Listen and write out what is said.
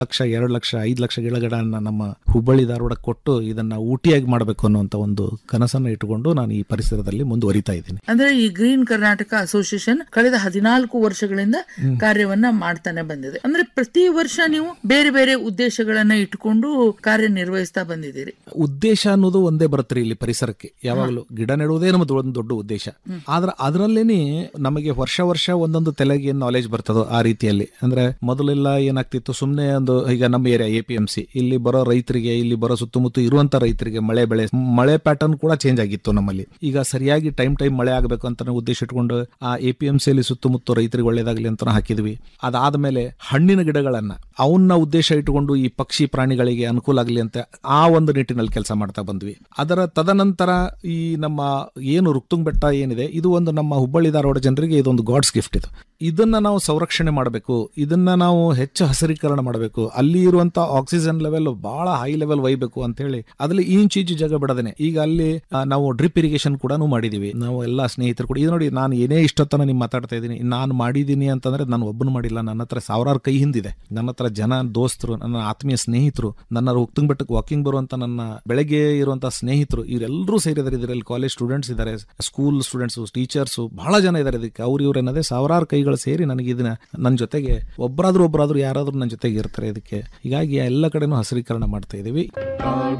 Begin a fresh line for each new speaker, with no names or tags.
ಲಕ್ಷ ಎರಡು ಲಕ್ಷ ಐದು ಲಕ್ಷ ಗಿಡಗಳನ್ನ ನಮ್ಮ ಹುಬ್ಬಳ್ಳಿ ಧಾರವಾಡ ಕೊಟ್ಟು ಇದನ್ನ ಊಟಿಯಾಗಿ ಮಾಡಬೇಕು ಅನ್ನುವಂತ ಒಂದು ಕನಸನ್ನ ಇಟ್ಟುಕೊಂಡು ನಾನು ಈ ಪರಿಸರದಲ್ಲಿ ಮುಂದುವರಿತಾ ಇದ್ದೀನಿ
ಅಂದ್ರೆ ಈ ಗ್ರೀನ್ ಕರ್ನಾಟಕ ಅಸೋಸಿಯೇಷನ್ ಕಳೆದ ಹದಿನಾಲ್ಕು ವರ್ಷಗಳಿಂದ ಕಾರ್ಯವನ್ನ ಮಾಡ್ತಾನೆ ಬಂದಿದೆ ಅಂದ್ರೆ ಪ್ರತಿ ವರ್ಷ ನೀವು ಬೇರೆ ಬೇರೆ ಉದ್ದೇಶಗಳನ್ನ ಇಟ್ಟುಕೊಂಡು ಕಾರ್ಯನಿರ್ವಹಿಸ್ತಾ ಬಂದಿದ್ದೀರಿ
ಉದ್ದೇಶ ಅನ್ನೋದು ಒಂದೇ ಬರುತ್ತೆ ಇಲ್ಲಿ ಪರಿಸರಕ್ಕೆ ಯಾವಾಗಲೂ ಗಿಡ ನೆಡುವುದೇ ನಮ್ಮದು ಒಂದು ದೊಡ್ಡ ಉದ್ದೇಶ ಆದ್ರೆ ಅದರಲ್ಲೇನೆ ನಮಗೆ ವರ್ಷ ವರ್ಷ ಒಂದೊಂದು ತಲೆಗೆ ಏನ್ ನಾಲೆಜ್ ಬರ್ತದೋ ಆ ರೀತಿಯಲ್ಲಿ ಅಂದ್ರೆ ಮೊದಲೆಲ್ಲ ಏನಾಗ್ತಿತ್ತು ಸುಮ್ಮನೆ ಒಂದು ಈಗ ನಮ್ಮ area A P M C ಇಲ್ಲಿ ಬರೋ ರೈತರಿಗೆ ಇಲ್ಲಿ ಬರೋ ಸುತ್ತಮುತ್ತ ಇರುವಂತ ರೈತರಿಗೆ ಮಳೆ ಬೆಳೆ ಮಳೆ ಪ್ಯಾಟರ್ನ್ ಕೂಡ ಚೇಂಜ್ ಆಗಿತ್ತು ನಮ್ಮಲ್ಲಿ ಈಗ ಸರಿಯಾಗಿ ಟೈಮ್ ಟೈಮ್ ಮಳೆ ಆಗಬೇಕು ಅಂತ ನಾವು ಉದ್ದೇಶ ಇಟ್ಕೊಂಡು ಆ ಎ ಪಿ ಎಂ ಸಿ ಅಲ್ಲಿ ಸುತ್ತಮುತ್ತ ರೈತರಿಗೆ ಒಳ್ಳೇದಾಗ್ಲಿ ಅಂತ ಹಾಕಿದ್ವಿ ಅದಾದ್ಮೇಲೆ ಹಣ್ಣಿನ ಗಿಡಗಳನ್ನ ಅವನ್ನ ಉದ್ದೇಶ ಇಟ್ಟುಕೊಂಡು ಈ ಪಕ್ಷಿ ಪ್ರಾಣಿಗಳಿಗೆ ಅನುಕೂಲ ಆಗಲಿ ಅಂತ ಆ ಒಂದು ನಿಟ್ಟಿನಲ್ಲಿ ಕೆಲಸ ಮಾಡ್ತಾ ಬಂದ್ವಿ ಅದರ ತದನಂತರ ಈ ನಮ್ಮ ಏನು ರುಕ್ತುಂಗ್ ಬೆಟ್ಟ ಏನಿದೆ ಇದು ಒಂದು ನಮ್ಮ ಹುಬ್ಬಳ್ಳಿ ಧಾರವಾಡ ಜನರಿಗೆ ಇದೊಂದು ಗಾಡ್ಸ್ ಗಿಫ್ಟ್ ಇದು ಇದನ್ನ ನಾವು ಸಂರಕ್ಷಣೆ ಮಾಡಬೇಕು ಇದನ್ನ ನಾವು ಹೆಚ್ಚು ಹಸಿರೀಕರಣ ಮಾಡಬೇಕು ಅಲ್ಲಿ ಇರುವಂತ ಆಕ್ಸಿಜನ್ ಲೆವೆಲ್ ಬಹಳ ಹೈ ಲೆವೆಲ್ ಒಯ್ಬೇಕು ಅಂತ ಹೇಳಿ ಅದ್ರಲ್ಲಿ ಇಂಚು ಇಂಚು ಜಾಗ ಬಿಡದೇನೆ ಈಗ ಅಲ್ಲಿ ಆ, ನಾವು ಡ್ರಿಪ್ ಇರಿಗೇಷನ್ ಕೂಡ ಮಾಡಿದೀವಿ ನಾವು ಎಲ್ಲ ಸ್ನೇಹಿತರು ಕೂಡ ಇದು ನೋಡಿ ನಾನು ಏನೇ ಇಷ್ಟೊತ್ತನ ನಿಮ್ ಮಾತಾಡ್ತಾ ಇದ್ದೀನಿ ನಾನು ಮಾಡಿದ್ದೀನಿ ಅಂತಂದ್ರೆ ನಾನು ಒಬ್ಬನು ಮಾಡಿಲ್ಲ ನನ್ನ ಹತ್ರ ಸಾವಿರಾರು ಕೈ ಹಿಂದಿದೆ ನನ್ನ ಹತ್ರ ಜನ ದೋಸ್ತರು ನನ್ನ ಆತ್ಮೀಯ ಸ್ನೇಹಿತರು ನನ್ನ ಉಕ್ತಂಗ್ ಬೆಟ್ಟಕ್ಕೆ ವಾಕಿಂಗ್ ಬರುವಂತ ನನ್ನ ಬೆಳಗ್ಗೆ ಇರುವಂತ ಸ್ನೇಹಿತರು ಇವರೆಲ್ಲರೂ ಸೇರಿದ್ದಾರೆ ಇದರಲ್ಲಿ ಕಾಲೇಜ್ ಸ್ಟೂಡೆಂಟ್ಸ್ ಇದ್ದಾರೆ ಸ್ಕೂಲ್ ಸ್ಟೂಡೆಂಟ್ಸ್ ಟೀಚರ್ಸ್ ಬಹಳ ಜನ ಇದ್ದಾರೆ ಇದಕ್ಕೆ ಅವ್ರು ಇವ್ರು ಏನದೇ ಸಾವಿರಾರು ಕೈಗಳು ಸೇರಿ ನನಗೆ ಇದನ್ನ ನನ್ನ ಜೊತೆಗೆ ಒಬ್ಬರಾದ್ರೂ ಒಬ್ಬರಾದ್ರೂ ಯಾರಾದ್ರೂ ನನ್ನ ಜೊತೆಗೆ ಇರ್ತಾರೆ ಇದಕ್ಕೆ ಹೀಗಾಗಿ ಎಲ್ಲ ಕಡೆನೂ ಹಸಿರೀಕರಣ ಮಾಡ್ತಾ ಇದೀವಿ